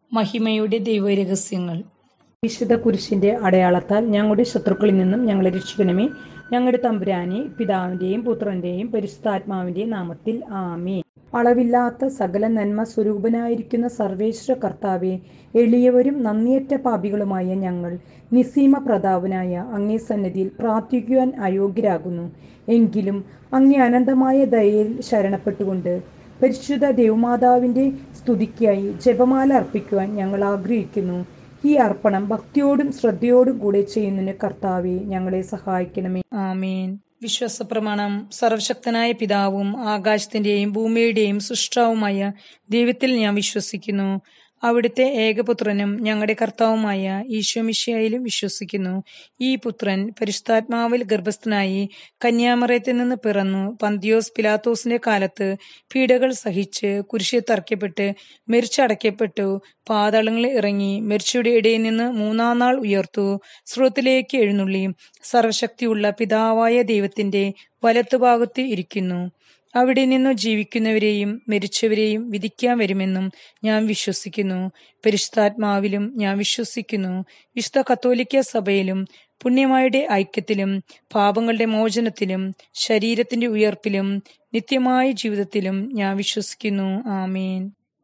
മഹിമയുടെ ദൈവരഹസ്യങ്ങൾ വിശുദ്ധ കുരിശിന്റെ അടയാളത്താൽ ഞങ്ങളുടെ ശത്രുക്കളിൽ നിന്നും ഞങ്ങളെ രക്ഷിക്കണമേ ഞങ്ങളുടെ തമ്പുരാനെ പിതാവിന്റെയും പുത്രന്റെയും പരിശുദ്ധാത്മാവിന്റെയും നാമത്തിൽ ആമേ അളവില്ലാത്ത സകല നന്മ സ്വരൂപനായിരിക്കുന്ന സർവേശ്വര കർത്താവെ എളിയവരും നന്ദിയറ്റ പാപികളുമായ ഞങ്ങൾ നിസീമ പ്രതാപനായ അങ്ങേ സന്നിധിയിൽ പ്രാർത്ഥിക്കുവാൻ അയോഗ്യരാകുന്നു എങ്കിലും അങ്ങേ അനന്തമായ ദയയിൽ ശരണപ്പെട്ടുകൊണ്ട് പരിശുദ്ധ ദേവമാതാവിന്റെ സ്തുതിക്കായി ജപമാല അർപ്പിക്കുവാൻ ഞങ്ങൾ ആഗ്രഹിക്കുന്നു ഈ അർപ്പണം ഭക്തിയോടും ശ്രദ്ധയോടും കൂടെ ചെയ്യുന്നതിന് കർത്താവെ ഞങ്ങളെ സഹായിക്കണമേ ആമേൻ വിശ്വാസപ്രമാണം സർവശക്തനായ പിതാവും ആകാശത്തിന്റെയും ഭൂമിയുടെയും സൃഷ്ടാവുമായ ദൈവത്തിൽ ഞാൻ വിശ്വസിക്കുന്നു അവിടുത്തെ ഏകപുത്രനും ഞങ്ങളുടെ കർത്താവുമായ ഈശോമിഷയായാലും വിശ്വസിക്കുന്നു ഈ പുത്രൻ പരിശുദ്ധാത്മാവിൽ ഗർഭസ്ഥനായി കന്യാമറയത്തിൽ നിന്ന് പിറന്നു പന്തിയോസ് പിലാത്തോസിന്റെ കാലത്ത് പീഡകൾ സഹിച്ച് കുരിശിൽ തറയ്ക്കപ്പെട്ട് മരിച്ചടയ്ക്കപ്പെട്ടു പാതാളങ്ങളിൽ ഇറങ്ങി മരിച്ചയുടെ ഇടയിൽ നിന്ന് മൂന്നാം നാൾ ഉയർത്തു സ്രോത്തിലേക്ക് എഴുന്നള്ളി സർവശക്തിയുള്ള പിതാവായ ദൈവത്തിന്റെ വലത്തുഭാഗത്ത് ഇരിക്കുന്നു അവിടെ നിന്നു ജീവിക്കുന്നവരെയും മരിച്ചവരെയും വിധിക്കാൻ വരുമെന്നും ഞാൻ വിശ്വസിക്കുന്നു പരിശുദ്ധാത്മാവിലും ഞാൻ വിശ്വസിക്കുന്നു വിശുദ്ധ കത്തോലിക്ക സഭയിലും പുണ്യമായുടെ ഐക്യത്തിലും പാപങ്ങളുടെ മോചനത്തിലും ശരീരത്തിന്റെ ഉയർപ്പിലും നിത്യമായ ജീവിതത്തിലും ഞാൻ വിശ്വസിക്കുന്നു ആമേൻ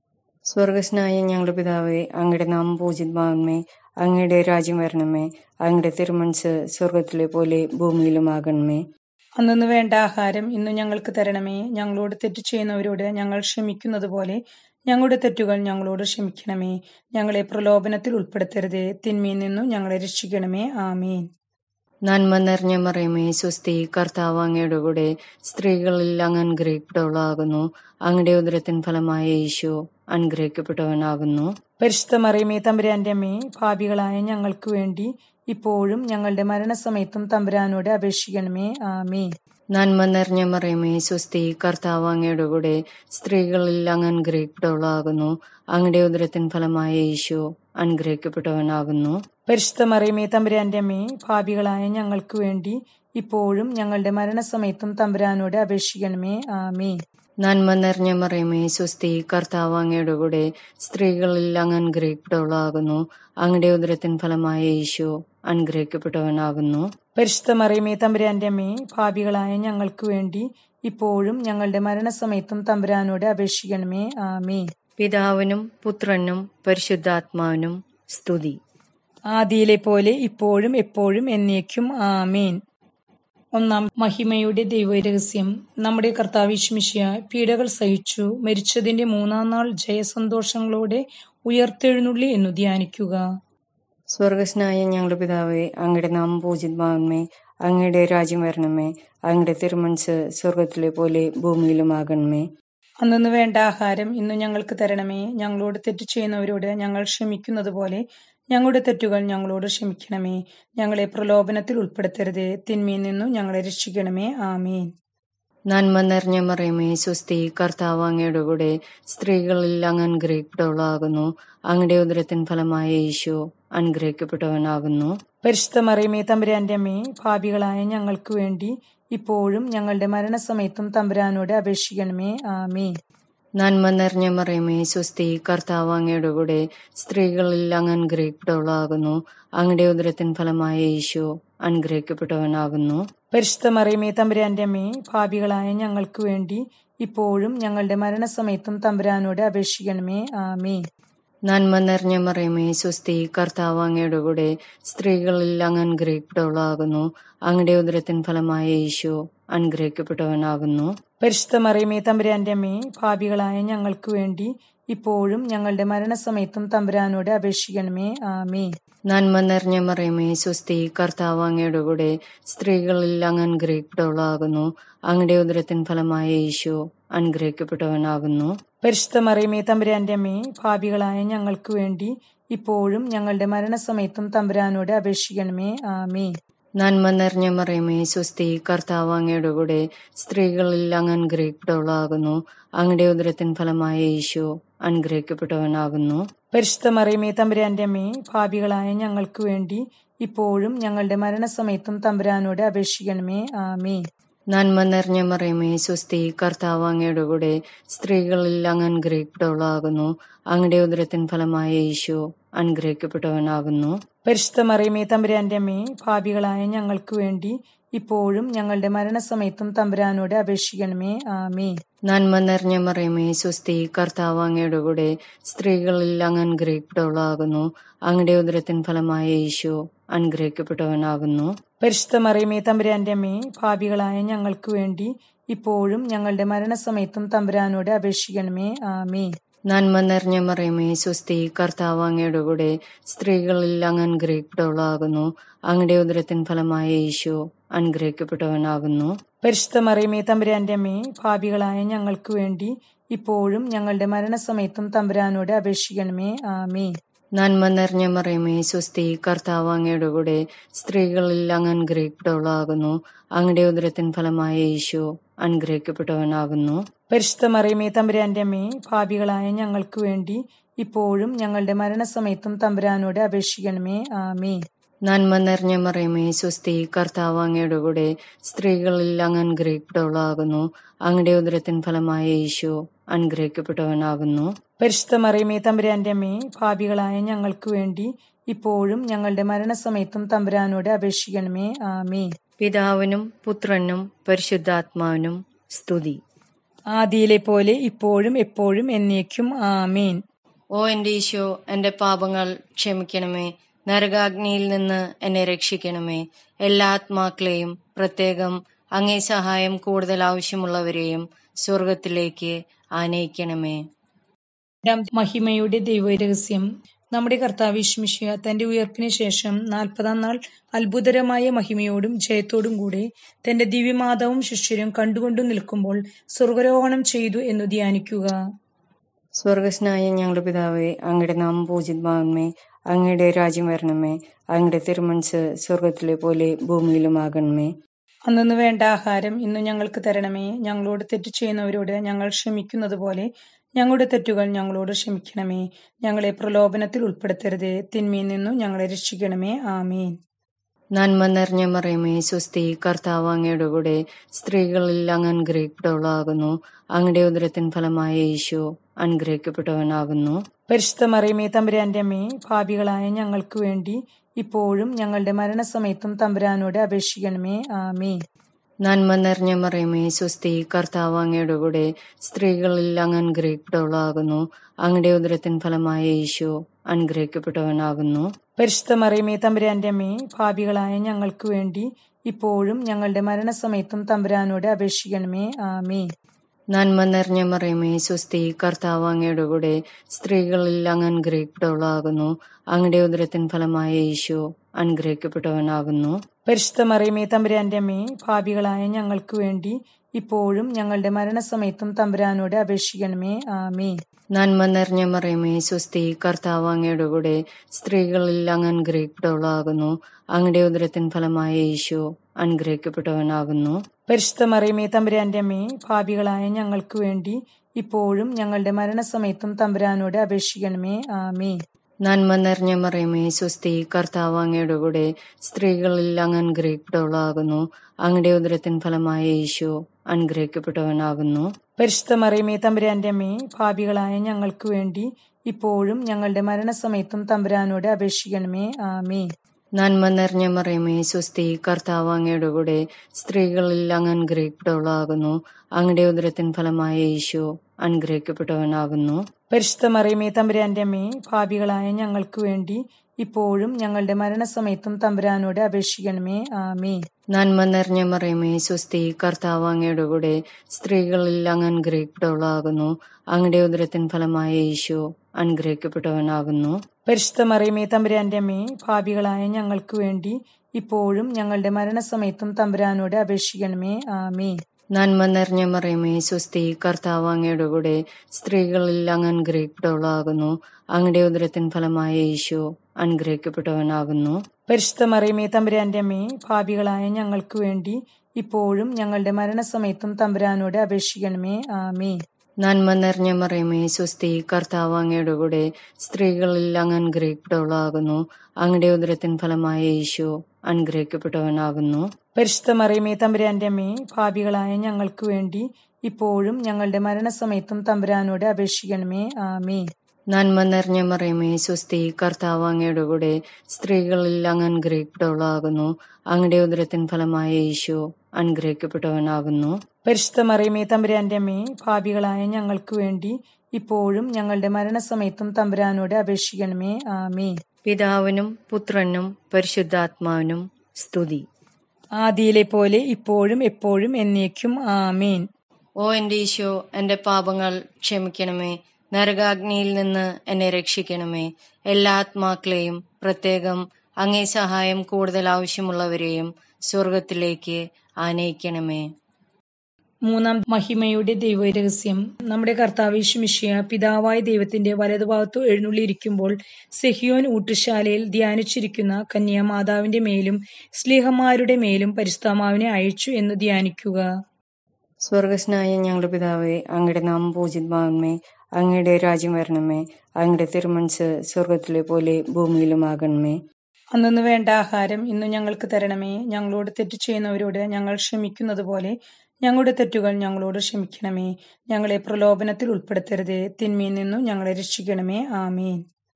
സ്വർഗസ്നായ ഞങ്ങളുടെ പിതാവേ അങ്ങയുടെ നാമം പൂജിതമാകണമേ അങ്ങയുടെ രാജ്യം വരണമേ അങ്ങയുടെ തിരുമനസ് സ്വർഗത്തിലെ പോലെ ഭൂമിയിലുമാകണമേ അന്നു വേണ്ട ആഹാരം ഇന്ന് ഞങ്ങൾക്ക് തരണമേ ഞങ്ങളോട് തെറ്റ് ചെയ്യുന്നവരോട് ഞങ്ങൾ ക്ഷമിക്കുന്നത് പോലെ ഞങ്ങളുടെ തെറ്റുകൾ ഞങ്ങളോട് ക്ഷമിക്കണമേ ഞങ്ങളെ പ്രലോഭനത്തിൽ ഉൾപ്പെടുത്തരുത് തിന്മയിൽ നിന്നും ഞങ്ങളെ രക്ഷിക്കണമേ ആമേൻ നന്മ നിറഞ്ഞ മറിയമേ സ്വസ്തി കർത്താവ് അങ്ങയുടെ കൂടെ സ്ത്രീകളിൽ അങ്ങ് അനുഗ്രഹിക്കപ്പെട്ടവളാകുന്നു അങ്ങയുടെ ഉദരത്തിൻ ഫലമായ യേശു അനുഗ്രഹിക്കപ്പെട്ടവനാകുന്നു പരിശുദ്ധ മറിയമേ തമ്പുരാന്റെ അമ്മേ ഭാവികളായ ഞങ്ങൾക്ക് വേണ്ടി ഇപ്പോഴും ഞങ്ങളുടെ മരണസമയത്തും തമ്പുരാനോട് അപേക്ഷിക്കണമേ ആമേ നന്മ നിറഞ്ഞ മറിയമേ സ്വസ്തി കർത്താവ് അങ്ങയുടെ കൂടെ സ്ത്രീകളിൽ അങ്ങ് അനുഗ്രഹിക്കപ്പെട്ടവളാകുന്നു അങ്ങയുടെ ഉദരത്തിൻ ഫലമായ യേശു അനുഗ്രഹിക്കപ്പെട്ടവനാകുന്നു പരിശുദ്ധ മറിയമേ തമ്പുരാന്റെ അമ്മേ ഭാവികളായ ഞങ്ങൾക്ക് വേണ്ടി ഇപ്പോഴും ഞങ്ങളുടെ മരണസമയത്തും തമ്പുരാനോട് അപേക്ഷിക്കണമേ ആമേ നന്മ നിറഞ്ഞ മറിയമേ സ്വസ്തി കർത്താവ് അങ്ങയുടെ കൂടെ സ്ത്രീകളിൽ അങ്ങ് അനുഗ്രഹിക്കപ്പെട്ടവളാകുന്നു അങ്ങയുടെ ഉദരത്തിൻ ഫലമായ യേശു അനുഗ്രഹിക്കപ്പെട്ടവനാകുന്നു പരിശുദ്ധ മറിയമേ തമ്പുരാന്റെ അമ്മേ ഭാവികളായ ഞങ്ങൾക്ക് വേണ്ടി ഇപ്പോഴും ഞങ്ങളുടെ മരണസമയത്തും തമ്പുരാനോട് അപേക്ഷിക്കണമേ ആമേ പിതാവിനും പുത്രനും പരിശുദ്ധാത്മാവിനും സ്തുതി ആദിയിലെ പോലെ ഇപ്പോഴും എപ്പോഴും എന്നേക്കും ആമേൻ ഒന്നാം മഹിമയുടെ ദൈവരഹസ്യം നമ്മുടെ കർത്താവിഷ്മിഷ്യ പീഡകൾ സഹിച്ചു മരിച്ചതിന്റെ മൂന്നാം നാൾ ജയസന്തോഷങ്ങളോടെ ഉയർത്തെഴുന്നള്ളി എന്നു ധ്യാനിക്കുക സ്വർഗസ്നായ ഞങ്ങളുടെ പിതാവേ അങ്ങയുടെ നാമം പൂജിതമാകണമേ അങ്ങയുടെ രാജ്യം വരണമേ അങ്ങയുടെ തിരുമനസ് സ്വർഗത്തിലെ പോലെ ഭൂമിയിലുമാകണമേ അന്നു വേണ്ട ആഹാരം ഇന്ന് ഞങ്ങൾക്ക് തരണമേ ഞങ്ങളോട് തെറ്റ് ചെയ്യുന്നവരോട് ഞങ്ങൾ ക്ഷമിക്കുന്നത് പോലെ ഞങ്ങളുടെ തെറ്റുകൾ ഞങ്ങളോട് ക്ഷമിക്കണമേ ഞങ്ങളെ പ്രലോഭനത്തിൽ ഉൾപ്പെടുത്തരുത് തിന്മയിൽ നിന്നും ഞങ്ങളെ രക്ഷിക്കണമേ ആമേൻ നന്മ നിറഞ്ഞ മറിയമേ സ്വസ്തി കർത്താവ് അങ്ങയുടെ കൂടെ സ്ത്രീകളിൽ അങ്ങ് അനുഗ്രഹിക്കപ്പെട്ടവളാകുന്നു അങ്ങയുടെ ഉദരത്തിൻ ഫലമായ യേശു അനുഗ്രഹിക്കപ്പെട്ടവനാകുന്നു പരിശുദ്ധ മറിയമേ തമ്പുരാന്റെ അമ്മേ ഭാവികളായ ഞങ്ങൾക്ക് വേണ്ടി ഇപ്പോഴും ഞങ്ങളുടെ മരണസമയത്തും തമ്പുരാനോട് അപേക്ഷിക്കണമേ ആമേൻ നന്മ നിറഞ്ഞ മറിയമേ സ്വസ്തി കർത്താവ് അങ്ങയുടെ കൂടെ സ്ത്രീകളിൽ അങ്ങ് അനുഗ്രഹിക്കപ്പെട്ടവളാകുന്നു അങ്ങയുടെ ഉദരത്തിൻ ഫലമായ യേശു അനുഗ്രഹിക്കപ്പെട്ടവനാകുന്നു പരിശുദ്ധ മറിയമേ തമ്പുരാന്റെ അമ്മേ ഭാവികളായ ഞങ്ങൾക്ക് വേണ്ടി ഇപ്പോഴും ഞങ്ങളുടെ മരണസമയത്തും തമ്പുരാനോട് അപേക്ഷിക്കണമേ ആമേൻ നന്മ നിറഞ്ഞ മറിയമേ സ്വസ്തി കർത്താവ് അങ്ങയുടെ കൂടെ സ്ത്രീകളിൽ അങ്ങ് അനുഗ്രഹിക്കപ്പെട്ടവളാകുന്നു അങ്ങയുടെ ഉദരത്തിൻ ഫലമായ യേശു അനുഗ്രഹിക്കപ്പെട്ടവനാകുന്നു പരിശുദ്ധ മറിയമേ തമ്പുരാന്റെ അമ്മേ ഭാവികളായ ഞങ്ങൾക്ക് വേണ്ടി ഇപ്പോഴും ഞങ്ങളുടെ മരണസമയത്തും തമ്പുരാനോട് അപേക്ഷിക്കണമേ ആമേൻ നന്മ നിറഞ്ഞ മറിയമേ സ്വസ്തി കർത്താവ് അങ്ങയുടെ കൂടെ സ്ത്രീകളിൽ അങ്ങ് അനുഗ്രഹിക്കപ്പെട്ടവളാകുന്നു അങ്ങയുടെ ഉദരത്തിൻ ഫലമായ യേശു അനുഗ്രഹിക്കപ്പെട്ടവനാകുന്നു പരിശുദ്ധ മറിയമേ തമ്പുരാന്റെ അമ്മേ ഭാവികളായ ഞങ്ങൾക്ക് വേണ്ടി ഇപ്പോഴും ഞങ്ങളുടെ മരണസമയത്തും തമ്പുരാനോട് അപേക്ഷിക്കണമേ ആമേൻ നന്മ നിറഞ്ഞ മറിയമേ സ്വസ്തി കർത്താവ് അങ്ങയുടെ കൂടെ സ്ത്രീകളിൽ അങ്ങ് അനുഗ്രഹിക്കപ്പെട്ടവളാകുന്നു അങ്ങയുടെ ഉദരത്തിൻ ഫലമായ യേശു അനുഗ്രഹിക്കപ്പെട്ടവനാകുന്നു പരിശുദ്ധ മറിയമേ തമ്പുരാന്റെ അമ്മേ ഭാവികളായ ഞങ്ങൾക്ക് വേണ്ടി ഇപ്പോഴും ഞങ്ങളുടെ മരണസമയത്തും തമ്പുരാനോട് അപേക്ഷിക്കണമേ ആമേൻ നന്മ നിറഞ്ഞ മറിയമേ സുസ്തി കർത്താവ് അങ്ങയുടെ കൂടെ സ്ത്രീകളിൽ അങ്ങ് അനുഗ്രഹിക്കപ്പെട്ടവളാകുന്നു അങ്ങയുടെ ഉദരത്തിൻ ഫലമായ യേശു അനുഗ്രഹിക്കപ്പെട്ടവനാകുന്നു പരിശുദ്ധ മറിയമേ തമ്പുരാന്റെ അമ്മേ ഭാവികളായ ഞങ്ങൾക്ക് വേണ്ടി ഇപ്പോഴും ഞങ്ങളുടെ മരണസമയത്തും തമ്പുരാനോട് അപേക്ഷിക്കണമേ ആമേ നന്മ നിറഞ്ഞ മറിയമേ സുസ്തി കർത്താവ് അങ്ങയുടെ കൂടെ സ്ത്രീകളിൽ അങ്ങ് അനുഗ്രഹിക്കപ്പെട്ടവളാകുന്നു അങ്ങയുടെ ഉദരത്തിൻ ഫലമായ യേശു അനുഗ്രഹിക്കപ്പെട്ടവനാകുന്നു പരിശുദ്ധ മറിയമേ തമ്പുരാന്റെ അമ്മേ ഭാവികളായ ഞങ്ങൾക്ക് വേണ്ടി ഇപ്പോഴും ഞങ്ങളുടെ മരണസമയത്തും തമ്പുരാനോട് അപേക്ഷിക്കണമേ ആമേ നന്മ നിറഞ്ഞ മറിയമേ സുസ്തി കർത്താവ് അങ്ങയുടെ കൂടെ സ്ത്രീകളിൽ അങ്ങ് അനുഗ്രഹിക്കപ്പെട്ടവളാകുന്നു അങ്ങയുടെ ഉദരത്തിൻ ഫലമായ യേശു അനുഗ്രഹിക്കപ്പെട്ടവനാകുന്നു പരിശുദ്ധ മറിയമേ തമ്പുരാന്റെ അമ്മേ ഭാവികളായ ഞങ്ങൾക്ക് വേണ്ടി ഇപ്പോഴും ഞങ്ങളുടെ മരണസമയത്തും തമ്പുരാനോട് അപേക്ഷിക്കണമേ ആമേ നന്മ നിറഞ്ഞ മറിയമേ സുസ്തി കർത്താവ് അങ്ങയുടെ കൂടെ സ്ത്രീകളിൽ അങ്ങ് അനുഗ്രഹിക്കപ്പെട്ടവളാകുന്നു അങ്ങയുടെ ഉദരത്തിൻ ഫലമായ യേശു അനുഗ്രഹിക്കപ്പെട്ടവനാകുന്നു പരിശുദ്ധ മറിയമേ തമ്പുരാന്റെ അമ്മേ ഭാവികളായ ഞങ്ങൾക്ക് വേണ്ടി ഇപ്പോഴും ഞങ്ങളുടെ മരണസമയത്തും തമ്പുരാനോട് അപേക്ഷിക്കണമേ ആമേ നന്മ നിറഞ്ഞ മറിയമേ സുസ്തി കർത്താവ് അങ്ങയുടെ കൂടെ സ്ത്രീകളിൽ അങ്ങ് അനുഗ്രഹിക്കപ്പെട്ടവളാകുന്നു അങ്ങയുടെ ഉദരത്തിൻ ഫലമായ യേശു അനുഗ്രഹിക്കപ്പെട്ടവനാകുന്നു പരിശുദ്ധ മറിയമേ തമ്പുരാന്റെ അമ്മേ ഭാവികളായ ഞങ്ങൾക്ക് വേണ്ടി ഇപ്പോഴും ഞങ്ങളുടെ മരണസമയത്തും തമ്പുരാനോട് അപേക്ഷിക്കണമേ ആമേ പിതാവിനും പുത്രനും പരിശുദ്ധാത്മാവിനും സ്തുതി ആദിയിലെ പോലെ ഇപ്പോഴും എപ്പോഴും എന്നേക്കും ആമേൻ ഓ എന്റെ ഈശോ എന്റെ പാപങ്ങൾ ക്ഷമിക്കണമേ നരകാഗ്നിയിൽ നിന്ന് എന്നെ രക്ഷിക്കണമേ എല്ലാ ആത്മാക്കളെയും പ്രത്യേകം അങ്ങേ സഹായം കൂടുതൽ ആവശ്യമുള്ളവരെയും സ്വർഗത്തിലേക്ക് ആനയിക്കണമേ രണ്ടാം മഹിമയുടെ ദൈവരഹസ്യം നമ്മുടെ കർത്താവ് വിശ്മിഷ്യ തന്റെ ഉയർപ്പിന് ശേഷം നാൽപ്പതാം നാൾ അത്ഭുതകരമായ മഹിമയോടും ജയത്തോടും കൂടെ തന്റെ ദിവ്യമാതാവും ശിഷ്യരും കണ്ടുകൊണ്ടു നിൽക്കുമ്പോൾ സ്വർഗരോഹണം ചെയ്തു എന്നു ധ്യാനിക്കുക സ്വർഗസ്നായ ഞങ്ങളുടെ പിതാവേ അങ്ങയുടെ നാമം പൂജിതമാകണമേ അങ്ങയുടെ രാജ്യം വരണമേ അങ്ങയുടെ തിരുമനസ് സ്വർഗത്തിലെ പോലെ ഭൂമിയിലുമാകണമേ അന്നു വേണ്ട ആഹാരം ഇന്ന് ഞങ്ങൾക്ക് തരണമേ ഞങ്ങളോട് തെറ്റ് ചെയ്യുന്നവരോട് ഞങ്ങൾ ക്ഷമിക്കുന്നത് പോലെ ഞങ്ങളുടെ തെറ്റുകൾ ഞങ്ങളോട് ക്ഷമിക്കണമേ ഞങ്ങളെ പ്രലോഭനത്തിൽ ഉൾപ്പെടുത്തരുത് തിന്മയിൽ നിന്നും ഞങ്ങളെ രക്ഷിക്കണമേ ആമീൻ നന്മ നിറഞ്ഞ മറിയമേ സുസ്തി കർത്താവ് അങ്ങയുടെ കൂടെ സ്ത്രീകളിൽ അങ്ങ് അനുഗ്രഹിക്കപ്പെട്ടവളാകുന്നു അങ്ങയുടെ ഉദരത്തിൻ ഫലമായ യേശു അനുഗ്രഹിക്കപ്പെട്ടവനാകുന്നു പരിശുദ്ധ മറിയമേ തമ്പുരാന്റെ അമ്മേ ഭാവികളായ ഞങ്ങൾക്ക് വേണ്ടി ഇപ്പോഴും ഞങ്ങളുടെ മരണസമയത്തും തമ്പുരാനോട് അപേക്ഷിക്കണമേ ആമേ നന്മ നിറഞ്ഞ മറിയമേ സുസ്തി കർത്താവ് അങ്ങയുടെ കൂടെ സ്ത്രീകളിൽ അങ്ങ് അനുഗ്രഹിക്കപ്പെട്ടവളാകുന്നു അങ്ങയുടെ ഉദരത്തിൻ ഫലമായ യേശു അനുഗ്രഹിക്കപ്പെട്ടവനാകുന്നു പരിശുദ്ധ മറിയമേ തമ്പുരാന്റെ അമ്മേ ഭാവികളായ ഞങ്ങൾക്ക് വേണ്ടി ഇപ്പോഴും ഞങ്ങളുടെ മരണസമയത്തും തമ്പുരാനോട് അപേക്ഷിക്കണമേ ആമേ നന്മ നിറഞ്ഞ മറിയമേ സുസ്തി കർത്താവ് അങ്ങയുടെ കൂടെ സ്ത്രീകളിൽ അങ്ങ് അനുഗ്രഹിക്കപ്പെട്ടവളാകുന്നു അങ്ങയുടെ ഉദരത്തിൻ ഫലമായ യേശു അനുഗ്രഹിക്കപ്പെട്ടവനാകുന്നു പരിശുദ്ധ മറിയമേ തമ്പുരാന്റെ അമ്മേ ഭാവികളായ ഞങ്ങൾക്ക് വേണ്ടി ഇപ്പോഴും ഞങ്ങളുടെ മരണസമയത്തും തമ്പുരാനോട് അപേക്ഷിക്കണമേ ആമേ നന്മ നിറഞ്ഞ മറിയമേ സുസ്തി കർത്താവ് അങ്ങയുടെ കൂടെ സ്ത്രീകളിൽ അങ്ങ് അനുഗ്രഹിക്കപ്പെട്ടവളാകുന്നു അങ്ങയുടെ ഉദരത്തിൻ ഫലമായ യേശു അനുഗ്രഹിക്കപ്പെട്ടവനാകുന്നു പരിശുദ്ധ മറിയമേ തമ്പുരാന്റെ അമ്മേ ഭാവികളായ ഞങ്ങൾക്ക് വേണ്ടി ഇപ്പോഴും ഞങ്ങളുടെ മരണസമയത്തും തമ്പുരാനോട് അപേക്ഷിക്കണമേ ആമേ നന്മ നിറഞ്ഞ മറിയമേ സുസ്തി കർത്താവ് അങ്ങയുടെ കൂടെ സ്ത്രീകളിൽ അങ്ങ് അനുഗ്രഹിക്കപ്പെട്ടവളാകുന്നു അങ്ങയുടെ ഉദരത്തിൻ ഫലമായ യേശു അനുഗ്രഹിക്കപ്പെട്ടവനാകുന്നു പരിശുദ്ധ മറിയമേ തമ്പുരാന്റെ അമ്മേ ഭാവികളായ ഞങ്ങൾക്ക് വേണ്ടി ഇപ്പോഴും ഞങ്ങളുടെ മരണസമയത്തും തമ്പുരാനോട് അപേക്ഷിക്കണമേ ആമേ നന്മ നിറഞ്ഞ മറിയമേ സുസ്തി കർത്താവ് അങ്ങയുടെ കൂടെ സ്ത്രീകളിൽ അങ്ങ് അനുഗ്രഹിക്കപ്പെട്ടവളാകുന്നു അങ്ങയുടെ ഉദരത്തിൻ ഫലമായ യേശു അനുഗ്രഹിക്കപ്പെട്ടവനാകുന്നു പരിശുദ്ധ മറിയമേ തമ്പുരാന്റെ അമ്മേ ഭാവികളായ ഞങ്ങൾക്ക് വേണ്ടി ഇപ്പോഴും ഞങ്ങളുടെ മരണസമയത്തും തമ്പുരാനോട് അപേക്ഷിക്കണമേ ആമേ നന്മ നിറഞ്ഞ മറിയമേ സുസ്തി കർത്താവ് അങ്ങയുടെ കൂടെ സ്ത്രീകളിൽ അങ്ങ് അനുഗ്രഹിക്കപ്പെട്ടവളാകുന്നു അങ്ങയുടെ ഉദരത്തിൻ ഫലമായ യേശു അനുഗ്രഹിക്കപ്പെട്ടവനാകുന്നു പരിശുദ്ധ മറിയമേ തമ്പുരാന്റെ അമ്മേ ഭാവികളായ ഞങ്ങൾക്ക് വേണ്ടി ഇപ്പോഴും ഞങ്ങളുടെ മരണസമയത്തും തമ്പുരാനോട് അപേക്ഷിക്കണമേ ആമേ നന്മ നിറഞ്ഞ മറിയമേ സുസ്തി കർത്താവ് അങ്ങയുടെ കൂടെ സ്ത്രീകളിൽ അങ്ങ് അനുഗ്രഹിക്കപ്പെട്ടവളാകുന്നു അങ്ങയുടെ ഉദരത്തിൻ ഫലമായ യേശു അനുഗ്രഹിക്കപ്പെട്ടവനാകുന്നു പരിശുദ്ധ മറിയമേ തമ്പുരാന്റെ അമ്മേ ഭാവികളായ ഞങ്ങൾക്ക് വേണ്ടി ഇപ്പോഴും ഞങ്ങളുടെ മരണസമയത്തും തമ്പുരാനോട് അപേക്ഷിക്കണമേ ആമേ നന്മ നിറഞ്ഞ മറിയമേ സുസ്തി കർത്താവ് അങ്ങയുടെ കൂടെ സ്ത്രീകളിൽ അങ്ങ് അനുഗ്രഹിക്കപ്പെട്ടവളാകുന്നു അങ്ങയുടെ ഉദരത്തിൻ ഫലമായ യേശു അനുഗ്രഹിക്കപ്പെട്ടവനാകുന്നു പരിശുദ്ധ മറിയമേ തമ്പുരാന്റെ അമ്മേ പാപികളായ ഞങ്ങൾക്ക് വേണ്ടി ഇപ്പോഴും ഞങ്ങളുടെ മരണസമയത്തും തമ്പുരാനോട് അപേക്ഷിക്കണമേ ആമേ നന്മ നിറഞ്ഞ മറിയമേ സ്വസ്തി കർത്താവ് അങ്ങയുടെ കൂടെ സ്ത്രീകളിൽ അങ്ങ് അനുഗ്രഹിക്കപ്പെട്ടവളാകുന്നു അങ്ങയുടെ ഉദരത്തിൻ ഫലമായ യേശു അനുഗ്രഹിക്കപ്പെട്ടവനാകുന്നു പരിശുദ്ധ മറിയമേ തമ്പുരാന്റെ അമ്മേ പാപികളായ ഞങ്ങൾക്ക് വേണ്ടി ഇപ്പോഴും ഞങ്ങളുടെ മരണസമയത്തും തമ്പുരാനോട് അപേക്ഷിക്കണമേ ആമേ പിതാവിനും പുത്രനും പരിശുദ്ധാത്മാവിനും സ്തുതി ആദിയിലെ പോലെ ഇപ്പോഴും എപ്പോഴും എന്നേക്കും ആമേൻ ഓ എന്റെ ഈശോ എന്റെ പാപങ്ങൾ ക്ഷമിക്കണമേ നരകാഗ്നിയിൽ നിന്ന് എന്നെ രക്ഷിക്കണമേ എല്ലാ ആത്മാക്കളെയും പ്രത്യേകം അങ്ങേ സഹായം കൂടുതൽ ആവശ്യമുള്ളവരെയും സ്വർഗത്തിലേക്ക് ആനയിക്കണമേ മൂന്നാം മഹിമയുടെ ദൈവരഹസ്യം നമ്മുടെ കർത്താവേശുമിഷിയ പിതാവായ ദൈവത്തിന്റെ വലതുഭാഗത്തു എഴുന്നള്ളിയിരിക്കുമ്പോൾ സെഹിയോൻ ഊട്ടുശാലയിൽ ധ്യാനിച്ചിരിക്കുന്ന കന്യാമാതാവിന്റെ മേലും സ്ലീഹന്മാരുടെ മേലും പരിസ്ഥാമാവിനെ അയച്ചു എന്ന് ധ്യാനിക്കുക സ്വർഗസ്നായ ഞങ്ങളുടെ പിതാവേ അങ്ങയുടെ നാമം പൂജിതമാകണമേ അങ്ങയുടെ രാജ്യം വരണമേ അങ്ങയുടെ തിരുമനസ് സ്വർഗത്തിലെ പോലെ ഭൂമിയിലുമാകണമേ അന്നു വേണ്ട ആഹാരം ഇന്നു ഞങ്ങൾക്ക് തരണമേ ഞങ്ങളോട് തെറ്റ് ചെയ്യുന്നവരോട് ഞങ്ങൾ ക്ഷമിക്കുന്നത് പോലെ ഞങ്ങളുടെ തെറ്റുകൾ ഞങ്ങളോട് ക്ഷമിക്കണമേ ഞങ്ങളെ പ്രലോഭനത്തിൽ ഉൾപ്പെടുത്തരുതേ തിന്മയിൽ നിന്നും ഞങ്ങളെ രക്ഷിക്കണമേ ആമീൻ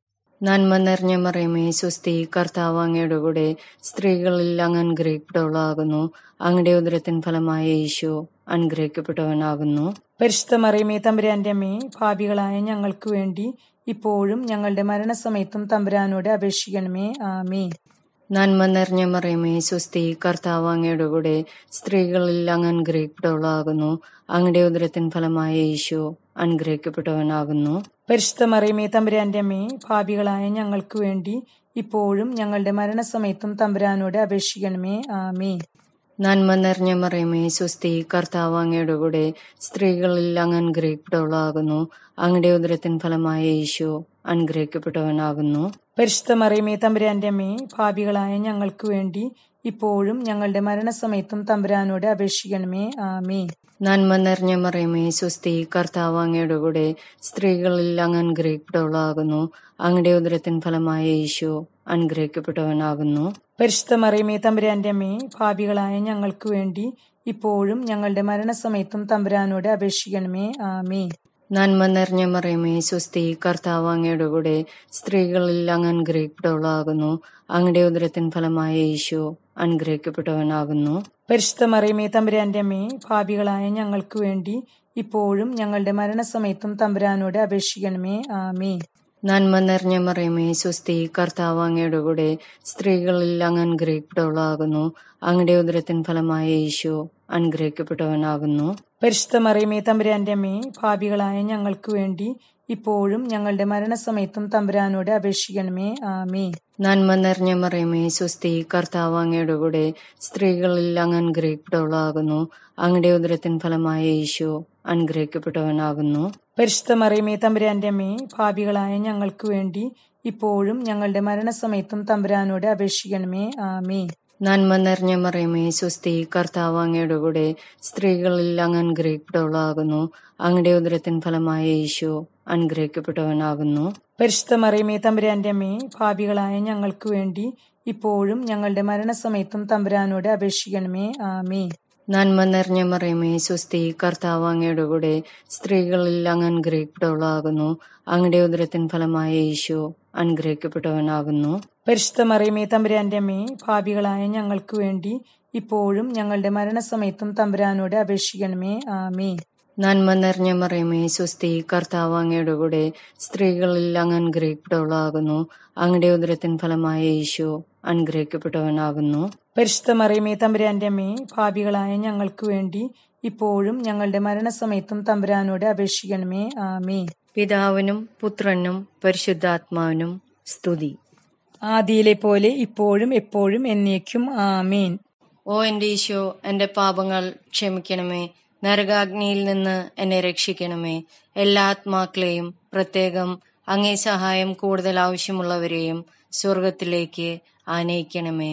നന്മ നിറഞ്ഞ മറിയമേ സ്വസ്തി കർത്താവ് അങ്ങയുടെ കൂടെ സ്ത്രീകളിൽ അങ്ങ് അനുഗ്രഹിക്കപ്പെട്ടവളാകുന്നു അങ്ങയുടെ ഉദരത്തിൻ ഫലമായ യേശു അനുഗ്രഹിക്കപ്പെട്ടവനാകുന്നു പരിശുദ്ധ മറിയമേ തമ്പുരാന്റെ അമ്മേ പാപികളായ ഞങ്ങൾക്ക് വേണ്ടി ഇപ്പോഴും ഞങ്ങളുടെ മരണസമയത്തും തമ്പുരാനോട് അപേക്ഷിക്കണമേ ആമീൻ നന്മ നിറഞ്ഞ മറിയമേ സ്വസ്തി കർത്താവ് അങ്ങയുടെ കൂടെ സ്ത്രീകളിൽ അങ്ങ് അനുഗ്രഹിക്കപ്പെട്ടവളാകുന്നു അങ്ങയുടെ ഉദരത്തിൻ ഫലമായ യേശു അനുഗ്രഹിക്കപ്പെട്ടവനാകുന്നു പരിശുദ്ധ മറിയമേ തമ്പുരാന്റെ അമ്മേ പാപികളായ ഞങ്ങൾക്ക് വേണ്ടി ഇപ്പോഴും ഞങ്ങളുടെ മരണസമയത്തും തമ്പുരാനോട് അപേക്ഷിക്കണമേ ആമീൻ നന്മ നിറഞ്ഞ മറിയമേ സ്വസ്തി കർത്താവ് അങ്ങയുടെ കൂടെ സ്ത്രീകളിൽ അങ്ങ് അനുഗ്രഹിക്കപ്പെട്ടവളാകുന്നു അങ്ങയുടെ ഉദരത്തിൻ ഫലമായ യേശു അനുഗ്രഹിക്കപ്പെട്ടവനാകുന്നു പരിശുദ്ധ മറിയമേ തമ്പുരാന്റെ അമ്മേ പാപികളായ ഞങ്ങൾക്ക് വേണ്ടി ഇപ്പോഴും ഞങ്ങളുടെ മരണസമയത്തും തമ്പുരാനോട് അപേക്ഷിക്കണമേ ആമീൻ നന്മ നിറഞ്ഞ മറിയമേ സ്വസ്തി കർത്താവ് അങ്ങയുടെ കൂടെ സ്ത്രീകളിൽ അങ്ങ് അനുഗ്രഹിക്കപ്പെട്ടവളാകുന്നു അങ്ങയുടെ ഉദരത്തിൻ ഫലമായ യേശു അനുഗ്രഹിക്കപ്പെട്ടവനാകുന്നു പരിശുദ്ധ മറിയമേ തമ്പുരാന്റെ അമ്മേ പാപികളായ ഞങ്ങൾക്ക് വേണ്ടി ഇപ്പോഴും ഞങ്ങളുടെ മരണസമയത്തും തമ്പുരാനോട് അപേക്ഷിക്കണമേ ആമീൻ നന്മ നിറഞ്ഞ മറിയമേ സ്വസ്തി കർത്താവ് അങ്ങയുടെ കൂടെ സ്ത്രീകളിൽ അങ്ങ് അനുഗ്രഹിക്കപ്പെട്ടവളാകുന്നു അങ്ങയുടെ ഉദരത്തിൻ ഫലമായ യേശു അനുഗ്രഹിക്കപ്പെട്ടവനാകുന്നു പരിശുദ്ധ മറിയമേ തമ്പുരാന്റെ അമ്മേ പാപികളായ ഞങ്ങൾക്ക് വേണ്ടി ഇപ്പോഴും ഞങ്ങളുടെ മരണസമയത്തും തമ്പുരാനോട് അപേക്ഷിക്കണമേ ആമീൻ നന്മ നിറഞ്ഞ മറിയമേ സ്വസ്തി കർത്താവ് അങ്ങയുടെ കൂടെ സ്ത്രീകളിൽ അങ്ങ് അനുഗ്രഹിക്കപ്പെട്ടവളാകുന്നു അങ്ങയുടെ ഉദരത്തിൻ ഫലമായ യേശു അനുഗ്രഹിക്കപ്പെട്ടവനാകുന്നു പരിശുദ്ധ മറിയമേ തമ്പുരാന്റെ അമ്മേ പാപികളായ ഞങ്ങൾക്ക് വേണ്ടി ഇപ്പോഴും ഞങ്ങളുടെ മരണസമയത്തും തമ്പുരാനോട് അപേക്ഷിക്കണമേ ആമീൻ നന്മ നിറഞ്ഞ മറിയമേ സ്വസ്തി കർത്താവ് അങ്ങയുടെ കൂടെ സ്ത്രീകളിൽ അങ്ങ് അനുഗ്രഹിക്കപ്പെട്ടവളാകുന്നു അങ്ങയുടെ ഉദരത്തിൻ ഫലമായ യേശു അനുഗ്രഹിക്കപ്പെട്ടവനാകുന്നു പരിശുദ്ധ മറിയമേ തമ്പുരാന്റെ അമ്മേ പാപികളായ ഞങ്ങൾക്ക് വേണ്ടി ഇപ്പോഴും ഞങ്ങളുടെ മരണസമയത്തും തമ്പുരാനോട് അപേക്ഷിക്കണമേ ആമീൻ നന്മ നിറഞ്ഞ മറിയമേ സ്വസ്തി കർത്താവ് അങ്ങയുടെ കൂടെ സ്ത്രീകളിൽ അങ്ങ് അനുഗ്രഹിക്കപ്പെട്ടവളാകുന്നു അങ്ങയുടെ ഉദരത്തിൻ ഫലമായ യേശു അനുഗ്രഹിക്കപ്പെട്ടവനാകുന്നു പരിശുദ്ധ മറിയമേ തമ്പുരാന്റെ അമ്മേ പാപികളായ ഞങ്ങൾക്ക് വേണ്ടി ഇപ്പോഴും ഞങ്ങളുടെ മരണസമയത്തും തമ്പുരാനോട് അപേക്ഷിക്കണമേ ആമീൻ നന്മ നിറഞ്ഞ മറിയമേ സ്വസ്തി കർത്താവ് അങ്ങയുടെ കൂടെ സ്ത്രീകളിൽ അങ്ങ് അനുഗ്രഹിക്കപ്പെട്ടവളാകുന്നു അങ്ങയുടെ ഉദരത്തിൻ ഫലമായ യേശു അനുഗ്രഹിക്കപ്പെട്ടവനാകുന്നു പരിശുദ്ധ മറിയമേ തമ്പുരാന്റെ അമ്മേ പാപികളായ ഞങ്ങൾക്ക് വേണ്ടി ഇപ്പോഴും ഞങ്ങളുടെ മരണസമയത്തും തമ്പുരാനോട് അപേക്ഷിക്കണമേ ആമീൻ നന്മ നിറഞ്ഞ മറിയമേ സ്വസ്തി കർത്താവ് അങ്ങയുടെ കൂടെ സ്ത്രീകളിൽ അങ്ങ് അനുഗ്രഹിക്കപ്പെട്ടവളാകുന്നു അങ്ങയുടെ ഉദരത്തിൻ ഫലമായ യേശു അനുഗ്രഹിക്കപ്പെട്ടവനാകുന്നു പരിശുദ്ധ മറിയമേ തമ്പുരാന്റെ അമ്മേ പാപികളായ ഞങ്ങൾക്ക് വേണ്ടി ഇപ്പോഴും ഞങ്ങളുടെ മരണസമയത്തും തമ്പുരാനോട് അപേക്ഷിക്കണമേ ആമീൻ പിതാവിനും പുത്രനും പരിശുദ്ധാത്മാവിനും സ്തുതി ആദിയിലെ പോലെ ഇപ്പോഴും എപ്പോഴും എന്നേക്കും ആമീൻ ഓ എന്റെ ഈശോ എന്റെ പാപങ്ങൾ ക്ഷമിക്കണമേ നരകാഗ്നിയിൽ നിന്ന് എന്നെ രക്ഷിക്കണമേ എല്ലാ ആത്മാക്കളെയും പ്രത്യേകം അങ്ങേ സഹായം കൂടുതൽ ആവശ്യമുള്ളവരെയും സ്വർഗത്തിലേക്ക് ആനയിക്കണമേ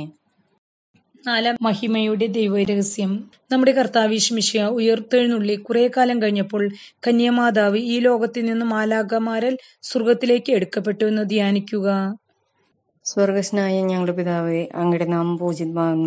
നാലാം മഹിമയുടെ ദൈവരഹസ്യം നമ്മുടെ കർത്താവിഷ്മിഷ്യ ഉയർത്തെഴുന്നള്ളി കുറെ കാലം കഴിഞ്ഞപ്പോൾ കന്യാമാതാവ് ഈ ലോകത്തിൽ നിന്നും മാലാകമാരൽ സ്വർഗത്തിലേക്ക് എടുക്കപ്പെട്ടു എന്ന് ധ്യാനിക്കുക സ്വർഗസ്നായ ഞങ്ങളുടെ പിതാവേ അങ്ങയുടെ നാമം പൂജിതമാകണമേ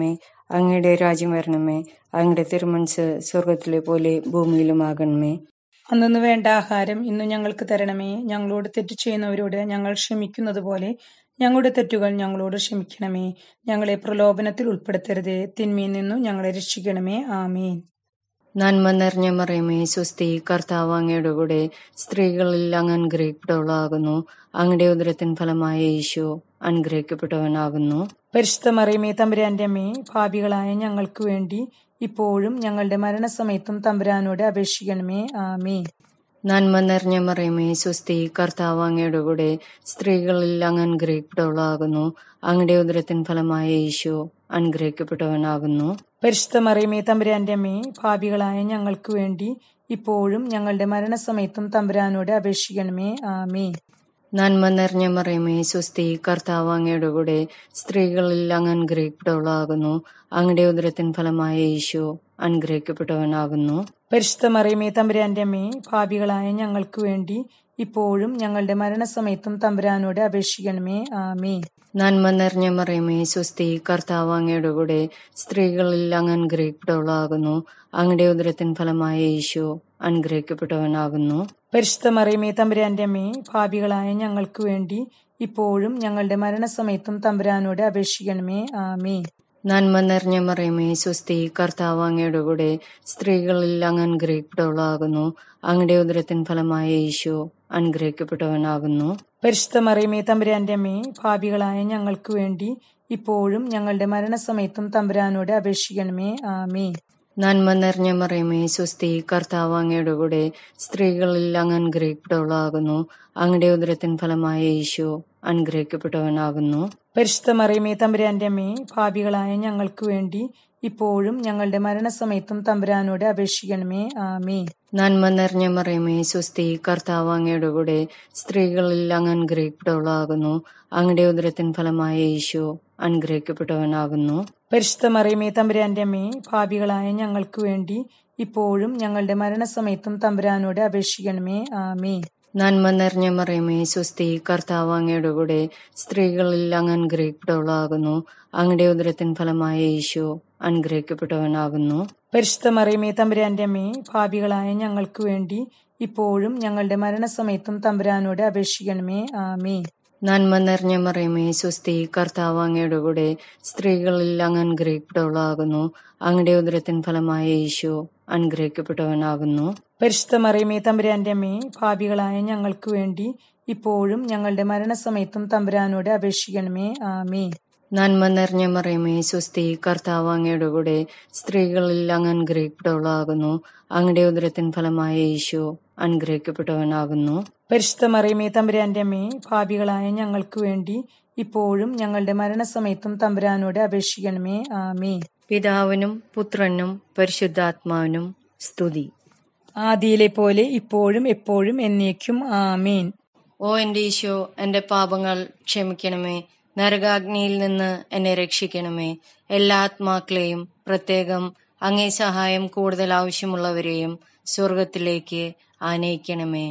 അങ്ങയുടെ രാജ്യം വരണമേ അങ്ങയുടെ തിരുമനസ് സ്വർഗത്തിലെ പോലെ ഭൂമിയിലുമാകണമേ അന്നു വേണ്ട ആഹാരം ഇന്ന് ഞങ്ങൾക്ക് തരണമേ ഞങ്ങളോട് തെറ്റ് ചെയ്യുന്നവരോട് ഞങ്ങൾ ക്ഷമിക്കുന്നത് പോലെ ഞങ്ങളുടെ തെറ്റുകൾ ഞങ്ങളോട് ക്ഷമിക്കണമേ ഞങ്ങളെ പ്രലോഭനത്തിൽ ഉൾപ്പെടുത്തരുത് തിന്മയിൽ നിന്നും ഞങ്ങളെ രക്ഷിക്കണമേ ആമീൻ നന്മ നിറഞ്ഞ മറിയമേ സ്വസ്തി കർത്താവ് അങ്ങയുടെ കൂടെ സ്ത്രീകളിൽ അങ്ങ് അനുഗ്രഹിക്കപ്പെട്ടവളാകുന്നു അങ്ങയുടെ ഉദരത്തിൻ ഫലമായ യേശു അനുഗ്രഹിക്കപ്പെട്ടവനാകുന്നു പരിശുദ്ധ മറിയമേ തമ്പുരാന്റെ അമ്മേ ഭാവികളായ ഞങ്ങൾക്ക് വേണ്ടി ഇപ്പോഴും ഞങ്ങളുടെ മരണസമയത്തും തമ്പുരാനോട് അപേക്ഷിക്കണമേ ആമീൻ നന്മ നിറഞ്ഞ മറിയമേ സ്വസ്തി കർത്താവ് അങ്ങയുടെ കൂടെ സ്ത്രീകളിൽ അങ്ങ് അനുഗ്രഹിക്കപ്പെട്ടവളാകുന്നു അങ്ങയുടെ ഉദരത്തിൻ ഫലമായ യേശു അനുഗ്രഹിക്കപ്പെട്ടവനാകുന്നു പരിശുദ്ധ മറിയമേ തമ്പുരാന്റെ അമ്മേ ഭാവികളായ ഞങ്ങൾക്ക് വേണ്ടി ഇപ്പോഴും ഞങ്ങളുടെ മരണസമയത്തും തമ്പുരാനോട് അപേക്ഷിക്കണമേ ആമീൻ നന്മ നിറഞ്ഞ മറിയമേ സ്വസ്തി കർത്താവ് അങ്ങയുടെ കൂടെ സ്ത്രീകളിൽ അങ്ങ് അനുഗ്രഹിക്കപ്പെട്ടവളാകുന്നു അങ്ങയുടെ ഉദരത്തിൻ ഫലമായ യേശു അനുഗ്രഹിക്കപ്പെട്ടവനാകുന്നു പരിശുദ്ധ മറിയമേ തമ്പുരാന്റെ അമ്മേ ഭാവികളായ ഞങ്ങൾക്ക് വേണ്ടി ഇപ്പോഴും ഞങ്ങളുടെ മരണസമയത്തും തമ്പുരാനോട് അപേക്ഷിക്കണമേ ആമീൻ നന്മ നിറഞ്ഞ മറിയമേ സ്വസ്തി കർത്താവ് അങ്ങയുടെ കൂടെ സ്ത്രീകളിൽ അങ്ങ് അനുഗ്രഹിക്കപ്പെട്ടവളാകുന്നു അങ്ങയുടെ ഉദരത്തിൻ ഫലമായ യേശു അനുഗ്രഹിക്കപ്പെട്ടവനാകുന്നു പരിശുദ്ധ മറിയമേ തമ്പുരാന്റെ അമ്മേ ഭാവികളായ ഞങ്ങൾക്ക് വേണ്ടി ഇപ്പോഴും ഞങ്ങളുടെ മരണസമയത്തും തമ്പുരാനോട് അപേക്ഷിക്കണമേ ആമീൻ നന്മ നിറഞ്ഞ മറിയമേ സ്വസ്തി കർത്താവ് അങ്ങയുടെ കൂടെ സ്ത്രീകളിൽ അങ്ങ് അനുഗ്രഹിക്കപ്പെട്ടവളാകുന്നു അങ്ങയുടെ ഉദരത്തിൻ ഫലമായ യേശു അനുഗ്രഹിക്കപ്പെട്ടവനാകുന്നു പരിശുദ്ധ മറിയമേ തമ്പുരാന്റെ അമ്മേ ഭാവികളായ ഞങ്ങൾക്ക് വേണ്ടി ഇപ്പോഴും ഞങ്ങളുടെ മരണസമയത്തും തമ്പുരാനോട് അപേക്ഷിക്കണമേ ആമീൻ നന്മ നിറഞ്ഞ മറിയമേ സ്വസ്തി കർത്താവ് അങ്ങയുടെ കൂടെ സ്ത്രീകളിൽ അങ്ങ് അനുഗ്രഹിക്കപ്പെട്ടവളാകുന്നു അങ്ങയുടെ ഉദരത്തിൻ ഫലമായ യേശു അനുഗ്രഹിക്കപ്പെട്ടവനാകുന്നു പരിശുദ്ധ മറിയമേ തമ്പുരാന്റെ അമ്മേ ഭാവികളായ ഞങ്ങൾക്ക് വേണ്ടി ഇപ്പോഴും ഞങ്ങളുടെ മരണസമയത്തും തമ്പുരാനോട് അപേക്ഷിക്കണമേ ആമീൻ നന്മ നിറഞ്ഞ മറിയമേ സ്വസ്തി കർത്താവ് അങ്ങയുടെ കൂടെ സ്ത്രീകളിൽ അങ്ങ് അനുഗ്രഹിക്കപ്പെട്ടവളാകുന്നു അങ്ങയുടെ ഉദരത്തിൻ ഫലമായ യേശു അനുഗ്രഹിക്കപ്പെട്ടവനാകുന്നു പരിശുദ്ധ മറിയമേ തമ്പുരാന്റെ അമ്മേ ഭാവികളായ ഞങ്ങൾക്ക് വേണ്ടി ഇപ്പോഴും ഞങ്ങളുടെ മരണസമയത്തും തമ്പുരാനോട് അപേക്ഷിക്കണമേ ആമീൻ നന്മ നിറഞ്ഞ മറിയമേ സ്വസ്തി കർത്താവ് അങ്ങയുടെ കൂടെ സ്ത്രീകളിൽ അങ്ങ് അനുഗ്രഹിക്കപ്പെട്ടവളാകുന്നു അങ്ങയുടെ ഉദരത്തിൻ ഫലമായ യേശു അനുഗ്രഹിക്കപ്പെട്ടവനാകുന്നു പരിശുദ്ധ മറിയമേ തമ്പുരാന്റെ അമ്മേ ഭാവികളായ ഞങ്ങൾക്ക് വേണ്ടി ഇപ്പോഴും ഞങ്ങളുടെ മരണസമയത്തും തമ്പുരാനോട് അപേക്ഷിക്കണമേ ആമീൻ നന്മ നിറഞ്ഞ മറിയമേ സ്വസ്തി കർത്താവ് അങ്ങയുടെ കൂടെ സ്ത്രീകളിൽ അങ്ങ് അനുഗ്രഹിക്കപ്പെട്ടവളാകുന്നു അങ്ങയുടെ ഉദരത്തിൻ ഫലമായ യേശു അനുഗ്രഹിക്കപ്പെട്ടവനാകുന്നു പരിശുദ്ധ മറിയമേ തമ്പുരാന്റെ അമ്മേ ഭാവികളായ ഞങ്ങൾക്ക് വേണ്ടി ഇപ്പോഴും ഞങ്ങളുടെ മരണസമയത്തും തമ്പുരാനോട് അപേക്ഷിക്കണമേ ആമീൻ നന്മ നിറഞ്ഞ മറിയമേ സ്വസ്തി കർത്താവ് അങ്ങയുടെ കൂടെ സ്ത്രീകളിൽ അങ്ങ് അനുഗ്രഹിക്കപ്പെട്ടവളാകുന്നു അങ്ങയുടെ ഉദരത്തിൻ ഫലമായ യേശു അനുഗ്രഹിക്കപ്പെട്ടവനാകുന്നു പരിശുദ്ധ മറിയമേ തമ്പുരാന്റെ അമ്മേ ഭാവികളായ ഞങ്ങൾക്ക് വേണ്ടി ഇപ്പോഴും ഞങ്ങളുടെ മരണസമയത്തും തമ്പുരാനോട് അപേക്ഷിക്കണമേ ആമീൻ പിതാവിനും പുത്രനും പരിശുദ്ധാത്മാവിനും സ്തുതി ആദിയിലെ പോലെ ഇപ്പോഴും എപ്പോഴും എന്നേക്കും ആമീൻ ഓ എന്റെ ഈശോ എന്റെ പാപങ്ങൾ ക്ഷമിക്കണമേ നരകാഗ്നിയിൽ നിന്ന് എന്നെ രക്ഷിക്കണമേ എല്ലാ ആത്മാക്കളെയും പ്രത്യേകം അങ്ങേ സഹായം കൂടുതൽ ആവശ്യമുള്ളവരെയും സ്വർഗത്തിലേക്ക് ആനയിക്കണമേ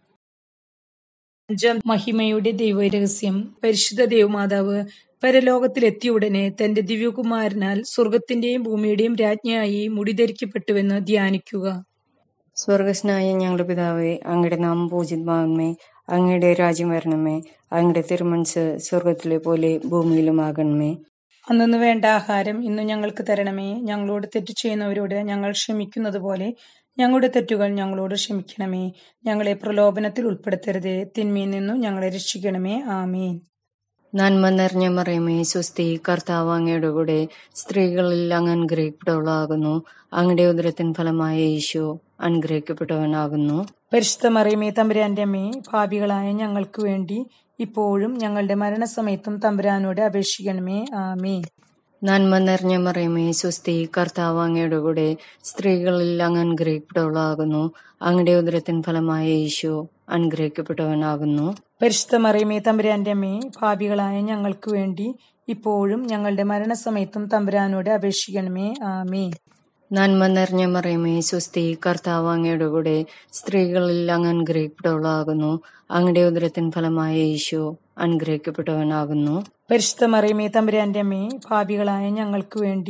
അഞ്ചാം മഹിമയുടെ ദൈവരഹസ്യം പരിശുദ്ധ ദേവമാതാവ് പരലോകത്തിലെത്തിയ ഉടനെ തന്റെ ദിവ്യകുമാരനാൽ സ്വർഗത്തിന്റെയും ഭൂമിയുടെയും രാജ്ഞിയായി മുടിധരിക്കപ്പെട്ടുവെന്ന് ധ്യാനിക്കുക സ്വർഗസ്നായ ഞങ്ങളുടെ പിതാവേ അങ്ങയുടെ നാമം പൂജിതമാകണമേ അങ്ങയുടെ രാജ്യം വരണമേ അങ്ങയുടെ തിരുമനസ് സ്വർഗത്തിലെ പോലെ ഭൂമിയിലുമാകണമേ അന്നു വേണ്ട ആഹാരം ഇന്ന് ഞങ്ങൾക്ക് തരണമേ ഞങ്ങളോട് തെറ്റ് ചെയ്യുന്നവരോട് ഞങ്ങൾ ക്ഷമിക്കുന്നത് പോലെ ഞങ്ങളുടെ തെറ്റുകൾ ഞങ്ങളോട് ക്ഷമിക്കണമേ ഞങ്ങളെ പ്രലോഭനത്തിൽ ഉൾപ്പെടുത്തരുത് തിന്മയിൽ നിന്നും ഞങ്ങളെ രക്ഷിക്കണമേ ആമീൻ നന്മ നിറഞ്ഞ മറിയമേ സ്വസ്തി കർത്താവ് അങ്ങയുടെ കൂടെ സ്ത്രീകളിൽ അങ്ങ് അനുഗ്രഹിക്കപ്പെട്ടവളാകുന്നു അങ്ങയുടെ ഉദരത്തിൻ ഫലമായ യേശു അനുഗ്രഹിക്കപ്പെട്ടവനാകുന്നു പരിശുദ്ധ മറിയമേ തമ്പുരാന്റെ അമ്മേ ഭാവികളായ ഞങ്ങൾക്ക് വേണ്ടി ഇപ്പോഴും ഞങ്ങളുടെ മരണസമയത്തും തമ്പുരാനോട് അപേക്ഷിക്കണമേ ആമീൻ നന്മ നിറഞ്ഞ മറിയമേ സ്വസ്തി കർത്താവ് അങ്ങയുടെ കൂടെ സ്ത്രീകളിൽ അങ്ങ് അനുഗ്രഹിക്കപ്പെട്ടവളാകുന്നു അങ്ങയുടെ ഉദരത്തിൻ ഫലമായ യേശു അനുഗ്രഹിക്കപ്പെട്ടവനാകുന്നു പരിശുദ്ധ മറിയമേ തമ്പുരാന്റെ അമ്മേ ഭാവികളായ ഞങ്ങൾക്ക് വേണ്ടി ഇപ്പോഴും ഞങ്ങളുടെ മരണസമയത്തും തമ്പുരാനോട് അപേക്ഷിക്കണമേ ആമീൻ നന്മ നിറഞ്ഞ മറിയമേ സ്വസ്തി കർത്താവ് അങ്ങയുടെ കൂടെ സ്ത്രീകളിൽ അങ്ങ് അനുഗ്രഹിക്കപ്പെട്ടവളാകുന്നു അങ്ങയുടെ ഉദരത്തിൻ ഫലമായ യേശു അനുഗ്രഹിക്കപ്പെട്ടവനാകുന്നു പരിശുദ്ധ മറിയമേ തമ്പുരാന്റെ അമ്മേ ഭാവികളായ ഞങ്ങൾക്ക് വേണ്ടി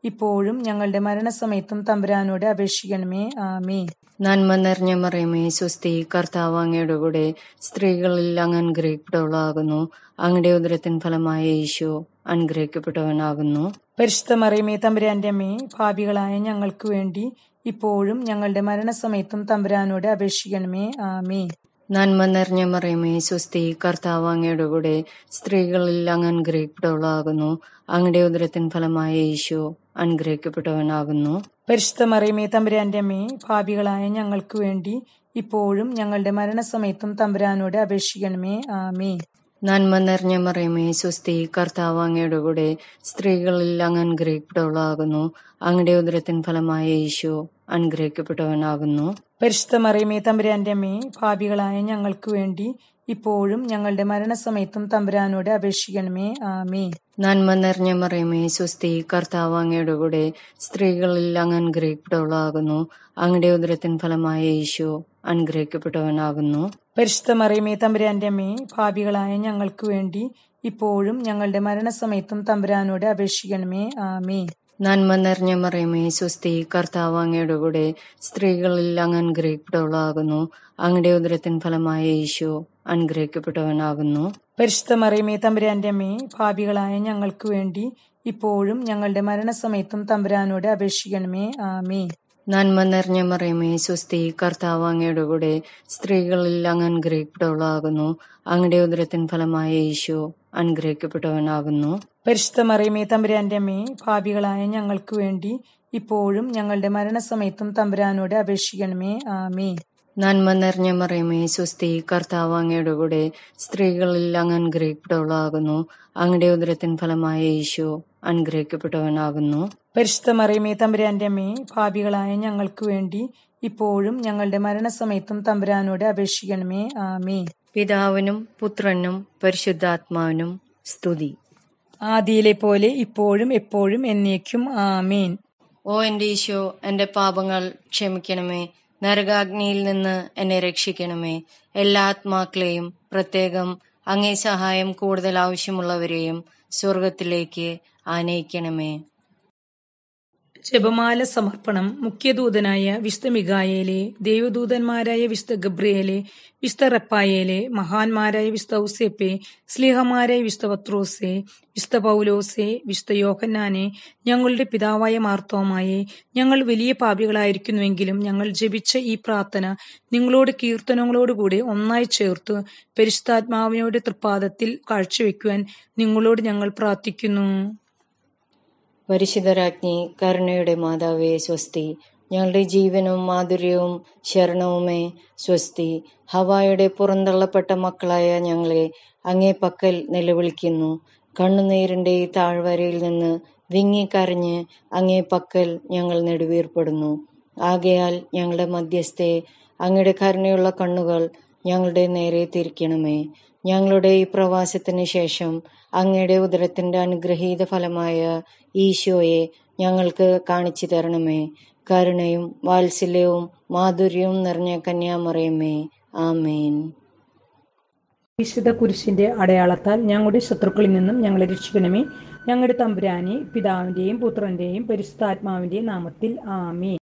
ഇപ്പോഴും ഞങ്ങളുടെ മരണസമയത്തും തമ്പുരാനോട് അപേക്ഷിക്കണമേ ആമേൻ നന്മ നിറഞ്ഞ മറിയമേ സ്വസ്തി കർത്താവ് അങ്ങയുടെ കൂടെ സ്ത്രീകളിൽ അങ്ങ് അനുഗ്രഹിക്കപ്പെട്ടവളാകുന്നു അങ്ങയുടെ ഉദരത്തിൻ ഫലമായ യേശു അനുഗ്രഹിക്കപ്പെട്ടവനാകുന്നു പരിശുദ്ധ മറിയമേ തമ്പുരാന്റെ അമ്മേ ഭാവികളായ ഞങ്ങൾക്ക് വേണ്ടി ഇപ്പോഴും ഞങ്ങളുടെ മരണസമയത്തും തമ്പുരാനോട് അപേക്ഷിക്കണമേ ആമേൻ നന്മ നിറഞ്ഞ മറിയമേ സ്വസ്തി കർത്താവ് അങ്ങയുടെ കൂടെ സ്ത്രീകളിൽ അങ്ങ് അനുഗ്രഹിക്കപ്പെട്ടവളാകുന്നു അങ്ങയുടെ ഉദരത്തിൻ ഫലമായ യേശു അനുഗ്രഹിക്കപ്പെട്ടവനാകുന്നു പരിശുദ്ധ മറിയമേ തമ്പുരാന്റെ അമ്മേ ഭാവികളായ ഞങ്ങൾക്ക് വേണ്ടി ഇപ്പോഴും ഞങ്ങളുടെ മരണസമയത്തും തമ്പുരാനോട് അപേക്ഷിക്കണമേ ആമേൻ നന്മ നിറഞ്ഞ മറിയമേ സ്വസ്തി കർത്താവ് അങ്ങയുടെ കൂടെ സ്ത്രീകളിൽ അങ്ങ് അനുഗ്രഹിക്കപ്പെട്ടവളാകുന്നു അങ്ങയുടെ ഉദരത്തിൻ ഫലമായ യേശു അനുഗ്രഹിക്കപ്പെട്ടവനാകുന്നു പരിശുദ്ധ മറിയമേ തമ്പുരാന്റെ അമ്മേ ഭാവികളായ ഞങ്ങൾക്ക് വേണ്ടി ഇപ്പോഴും ഞങ്ങളുടെ മരണസമയത്തും തമ്പുരാനോട് അപേക്ഷിക്കണമേ ആമേൻ നന്മ നിറഞ്ഞ മറിയമേ സ്വസ്തി കർത്താവ് അങ്ങയുടെ കൂടെ സ്ത്രീകളിൽ അങ്ങ് അനുഗ്രഹിക്കപ്പെട്ടവളാകുന്നു അങ്ങയുടെ ഉദരത്തിൻ ഫലമായ യേശു അനുഗ്രഹിക്കപ്പെട്ടവനാകുന്നു പരിശുദ്ധ മറിയമേ തമ്പുരാന്റെ അമ്മേ ഭാവികളായ ഞങ്ങൾക്ക് വേണ്ടി ഇപ്പോഴും ഞങ്ങളുടെ മരണസമയത്തും തമ്പുരാനോട് അപേക്ഷിക്കണമേ ആമേൻ നന്മ നിറഞ്ഞ മറിയമേ സ്വസ്തി കർത്താവ് അങ്ങയുടെ കൂടെ സ്ത്രീകളിൽ അങ്ങ് അനുഗ്രഹിക്കപ്പെട്ടവളാകുന്നു അങ്ങയുടെ ഉദരത്തിൻ ഫലമായ യേശു അനുഗ്രഹിക്കപ്പെട്ടവനാകുന്നു പരിശുദ്ധ മറിയമേ തമ്പുരാന്റെ അമ്മേ ഭാവികളായ ഞങ്ങൾക്ക് വേണ്ടി ഇപ്പോഴും ഞങ്ങളുടെ മരണസമയത്തും തമ്പുരാനോട് അപേക്ഷിക്കണമേ ആമേൻ നന്മ നിറഞ്ഞ മറിയമേ സ്വസ്തി കർത്താവ് അങ്ങയുടെ കൂടെ സ്ത്രീകളിൽ അങ്ങ് അനുഗ്രഹിക്കപ്പെട്ടവളാകുന്നു അങ്ങയുടെ ഉദരത്തിൻ ഫലമായ യേശു അനുഗ്രഹിക്കപ്പെട്ടവനാകുന്നു പരിശുദ്ധ മറിയമേ തമ്പുരാന്റെ അമ്മേ ഭാവികളായ ഞങ്ങൾക്ക് വേണ്ടി ഇപ്പോഴും ഞങ്ങളുടെ മരണസമയത്തും തമ്പുരാനോട് അപേക്ഷിക്കണമേ ആമേൻ നന്മ നിറഞ്ഞ മറിയമേ സ്വസ്തി കർത്താവ് അങ്ങയുടെ കൂടെ സ്ത്രീകളിൽ അങ്ങ് അനുഗ്രഹിക്കപ്പെട്ടവളാകുന്നു അങ്ങയുടെ ഉദരത്തിൻ ഫലമായ യേശു അനുഗ്രഹിക്കപ്പെട്ടവനാകുന്നു പരിശുദ്ധ മറിയമേ തമ്പുരാന്റെ അമ്മേ ഭാവികളായ ഞങ്ങൾക്ക് വേണ്ടി ഇപ്പോഴും ഞങ്ങളുടെ മരണസമയത്തും തമ്പുരാനോട് അപേക്ഷിക്കണമേ ആമേൻ പിതാവിനും പുത്രനും പരിശുദ്ധാത്മാവിനും സ്തുതി ആദിയിലെ പോലെ ഇപ്പോഴും എപ്പോഴും എന്നേക്കും ആമേൻ ഓ എന്റെ ഈശോ എന്റെ പാപങ്ങൾ ക്ഷമിക്കണമേ നരകാഗ്നിയിൽ നിന്ന് എന്നെ രക്ഷിക്കണമേ എല്ലാ ആത്മാക്കളെയും പ്രത്യേകം അങ്ങേ സഹായം കൂടുതൽ ആവശ്യമുള്ളവരെയും സ്വർഗത്തിലേക്ക് ആനയിക്കണമേ ജപമാല സമർപ്പണം മുഖ്യദൂതനായ വിശുദ്ധ മിഗായേലെ ദൈവദൂതന്മാരായ വിശുദ്ധ ഗബ്രിയേലെ വിശുദ്ധ റപ്പായേലെ മഹാന്മാരായ വിശുദ്ധ ഔസേപ്പെ സ്ലിഹമാരായ വിശുദ്ധ പത്രോസെ വിശുദ്ധ പൗലോസെ വിശുദ്ധ യോഹന്നാനെ ഞങ്ങളുടെ പിതാവായ മാർത്തോമായെ ഞങ്ങൾ വലിയ പാപികളായിരിക്കുന്നുവെങ്കിലും ഞങ്ങൾ ജപിച്ച ഈ പ്രാർത്ഥന നിങ്ങളോട് കീർത്തനങ്ങളോടുകൂടി ഒന്നായി ചേർത്ത് പരിശുദ്ധാത്മാവിനോട് തൃപ്പാദത്തിൽ കാഴ്ചവെക്കുവാൻ നിങ്ങളോട് ഞങ്ങൾ പ്രാർത്ഥിക്കുന്നു പരിശുദ്ധരാജ്ഞി കരുണയുടെ മാതാവേ സ്വസ്തി ഞങ്ങളുടെ ജീവനും മാധുര്യവും ശരണവുമേ സ്വസ്തി ഹവായുടെ പുറന്തള്ളപ്പെട്ട മക്കളായ ഞങ്ങളെ അങ്ങേ പക്കൽ നിലവിളിക്കുന്നു കണ്ണുനീരിന്റെ ഈ താഴ്വരയിൽ നിന്ന് വിങ്ങിക്കരഞ്ഞ് അങ്ങേ പക്കൽ ഞങ്ങൾ നെടുവീർപ്പെടുന്നു ആകയാൽ ഞങ്ങളുടെ മധ്യസ്ഥെ അങ്ങയുടെ കരുണയുള്ള കണ്ണുകൾ ഞങ്ങളുടെ നേരെ തിരിക്കണമേ ഞങ്ങളുടെ ഈ പ്രവാസത്തിന് ശേഷം അങ്ങയുടെ ഉദരത്തിന്റെ അനുഗ്രഹീത ഫലമായ ഈശോയെ ഞങ്ങൾക്ക് കാണിച്ചു തരണമേ കരുണയും വാത്സല്യവും മാധുര്യവും നിറഞ്ഞ കന്യാമറയമേ ആമേൻ വിശുദ്ധ കുരിശിന്റെ അടയാളത്താൽ ഞങ്ങളുടെ ശത്രുക്കളിൽ നിന്നും ഞങ്ങളെ രക്ഷിക്കണമേ ഞങ്ങളുടെ തമ്പുരാനെ പിതാവിന്റെയും പുത്രന്റെയും പരിശുദ്ധാത്മാവിന്റെയും നാമത്തിൽ ആമേ